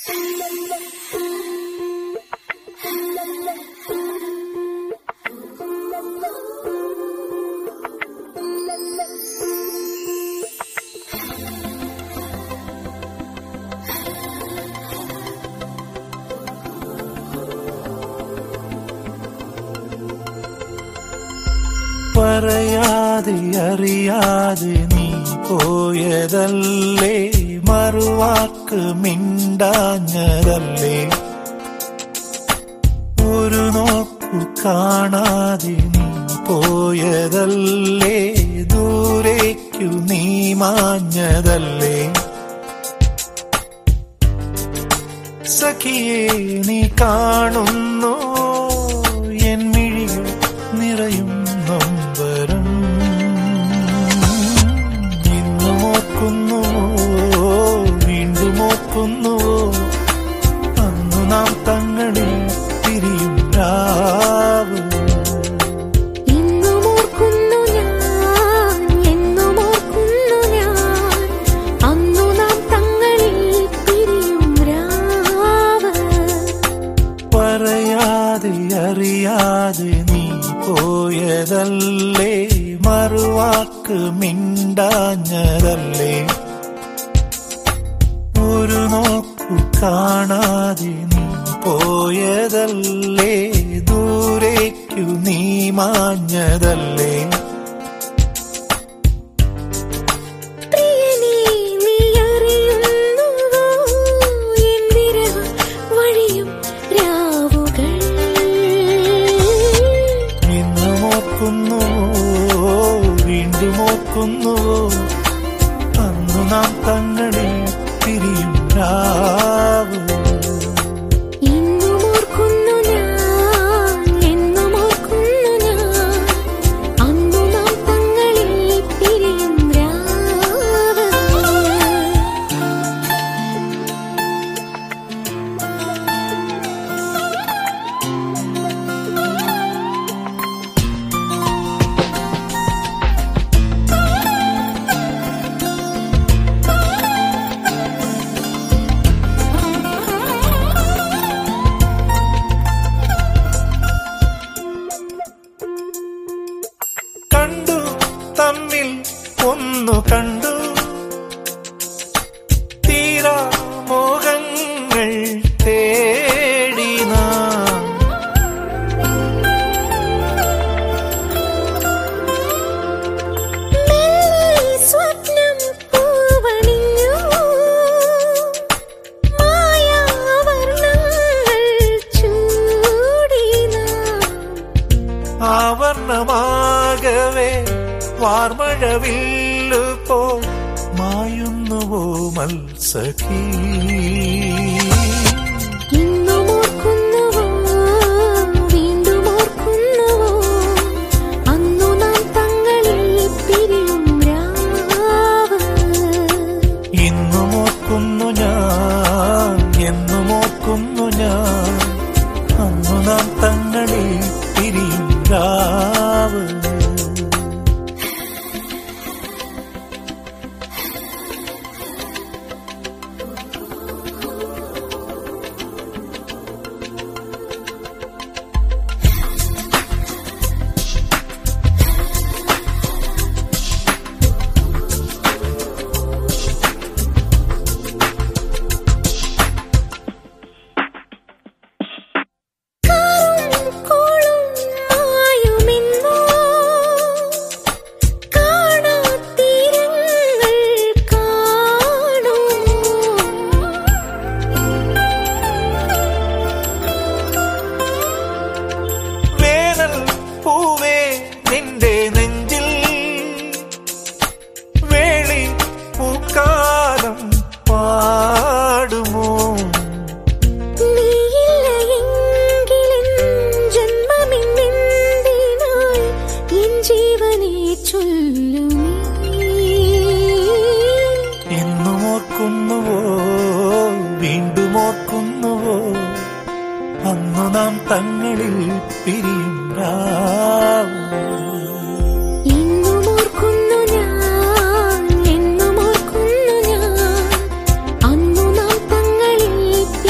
പറയാതെ അറിയാതെ നീ പോയതല്ലേ മറുവാക്ക് മിണ്ടാഞ്ഞതല്ലേ ഒരു നോക്കു കാണാതെ നീ പോയതല്ലേ ദൂരേക്കു നീ മാഞ്ഞതല്ലേ സഖിയെ നീ കാണുന്നു എൻ മിഴികൾ നിറയും നൊമ്പരം ഇന്നും ഓർക്കുന്നു വീണ്ടും ഓർക്കുന്നു അന്നു നാം തങ്ങളിൽ തിരിയും രാവ് ഇന്നും ഓർക്കുന്നു ഞാൻ എന്നും ഓർക്കുന്നു ഞാൻ അന്നു നാം തങ്ങളിൽ പിരിയും രാവ് പറയാതെ അറിയാതെ നീ പോയതല്ലേ മറുവാക്ക് മിണ്ടാഞ്ഞതല്ലേ ഒരു നോക്കു കാണാതെ നീ പോയതല്ലേ ദൂരേക്കു നീ മാഞ്ഞതല്ലേ പ്രിയനേ നീ അറിയുന്നുവോ എൻ വിരഹ വഴിയും രാവുകൾ ഇന്നും ഓർക്കുന്നു വീണ്ടും ഓർക്കുന്നു അന്നു നാം തങ്ങളിൽ പിരിയും രാവ് ഇന്നും ഓർക്കുന്നു ഞാൻ എന്നും ഓർക്കുന്നു ഞാൻ അന്നു നാം തങ്ങളിൽ പിരിയും രാവ് കണ്ടു തമ്മിൽ ഒന്നു കണ്ടു തീരാ മോഹങ്ങൾ തേടി നാം മെല്ലെ സ്വപ്നം പൂവണിഞ്ഞു മായാവർണ്ണങ്ങൾ ചൂടി നാം ആവർണമാകവേ വാർമഴവില്ലു പോ മായുന്നുവോ മത്സഖീ ഇന്നും ഓർക്കുന്നുവോ വീണ്ടും ഓർക്കുന്നുവോ അന്നു നാം തങ്ങളിൽ പിരിയും രാവ് ഇന്നും ഓർക്കുന്നു ഞാൻ എന്നും ഓർക്കുന്നു ഞാൻ അന്നു നാം തങ്ങളിൽ പിരിയും രാവ് കാറും കോളും മായുമെന്നോ കാണാത്തീരങ്ങൾ കാണുമോ വേനൽ പൂവേ നിന്റെ നെഞ്ചിൽ വേളി പൂക്കാലം പാടുമോ നീയില്ലയെങ്കിലെൻ ജന്മമിന്നെന്തിനായി എൻ ജീവനെ ചൊല്ലുമീ എന്നും ഓർക്കുന്നുവോ വീണ്ടും ഓർക്കുന്നുവോ അന്നു നാം തങ്ങളിൽ പിരിയും രാവ് ഇന്നും ഓർക്കുന്നു ഞാൻ എന്നും ഓർക്കുന്നു ഞാൻ അന്നു നാം തങ്ങളിൽ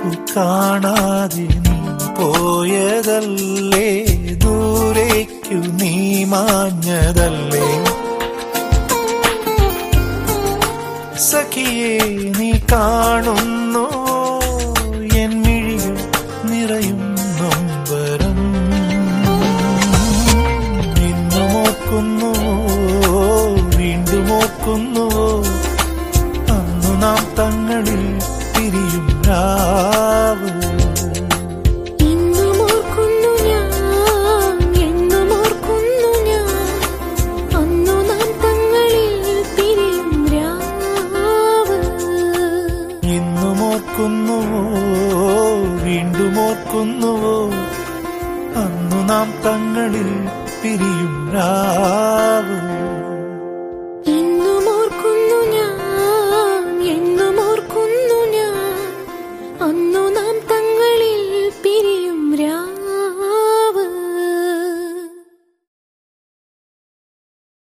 കാണാതെ നീ പോയതല്ലേ ദൂരേക്കു നീ മാഞ്ഞതല്ലേ സഖിയെ നീ കാണുന്നു എൻ മിഴികൾ നിറയും നൊമ്പരം ഇന്നു മോക്കുന്നു വീണ്ടും ഓർക്കുന്നു അന്നു നാം തങ്ങളിൽ പിരിയും രാവ് ഇന്നും ഓർക്കുന്നു ഞാൻ എന്നും ഓർക്കുന്നു ഞാൻ അന്നു നാം തങ്ങളിൽ പിരിയും രാവ് ഇന്നും ഓർക്കുന്നുവോ വീണ്ടും ഓർക്കുന്നുവോ അന്നു നാം തങ്ങളിൽ പിരിയും രാവ്